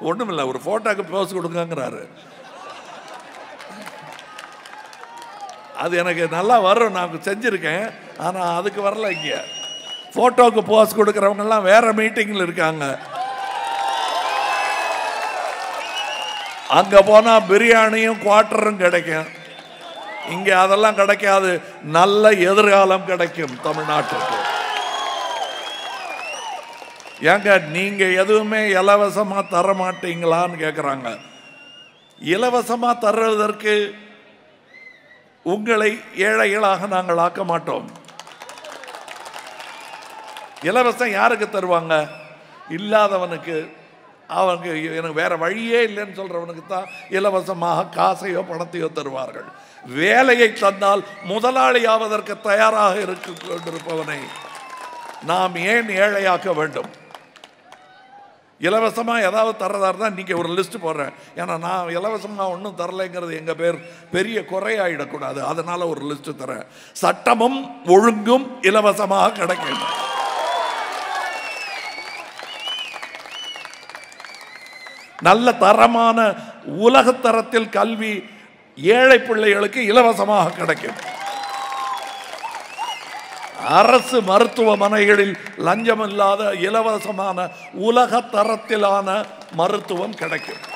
ஒண்ணுமில்ல ஒரு போட்டோக்கு போஸ் கொடுங்கங்கிறாரு அது எனக்கு நல்லா வரும் நான் செஞ்சுருக்கேன் ஆனால் அதுக்கு வரல இங்கே ஃபோட்டோவுக்கு போஸ் கொடுக்குறவங்கெல்லாம் வேற மீட்டிங்கில் இருக்காங்க அங்கே போனால் பிரியாணியும் குவார்ட்டரும் கிடைக்கும் இங்கே அதெல்லாம் கிடைக்காது நல்ல எதிர்காலம் கிடைக்கும் தமிழ்நாட்டுக்கு ஏங்க நீங்க எதுவுமே இலவசமா தர மாட்டீங்களான்னு கேட்குறாங்க இலவசமா தர்றதற்கு உங்களை ஏழைகளாக நாங்கள் ஆக்க மாட்டோம் இலவசம் யாருக்கு தருவாங்க இல்லாதவனுக்கு அவங்க எனக்கு வேற வழியே இல்லைன்னு சொல்றவனுக்கு தான் இலவசமாக காசையோ பணத்தையோ தருவார்கள் வேலையை தந்தால் முதலாளி ஆவதற்கு தயாராக இருக்க கொண்டிருப்பவனை நாம் ஏன் ஏழையாக்க வேண்டும் இலவசமா ஏதாவது தர்றதா இருந்தால் நீங்க ஒரு லிஸ்ட் போடுறேன் ஏன்னா நான் இலவசமா ஒன்றும் தரலைங்கிறது எங்க பேர் பெரிய குறையாயிடக்கூடாது அதனால ஒரு லிஸ்ட் தரேன் சட்டமும் ஒழுங்கும் இலவசமாக கிடைக்கும் நல்ல தரமான உலகத்தரத்தில் கல்வி ஏழை பிள்ளைகளுக்கு இலவசமாக கிடைக்கும் அரசு மருத்துவமனைகளில் லஞ்சமில்லாத இலவசமான உலக தரத்திலான மருத்துவம் கிடைக்கும்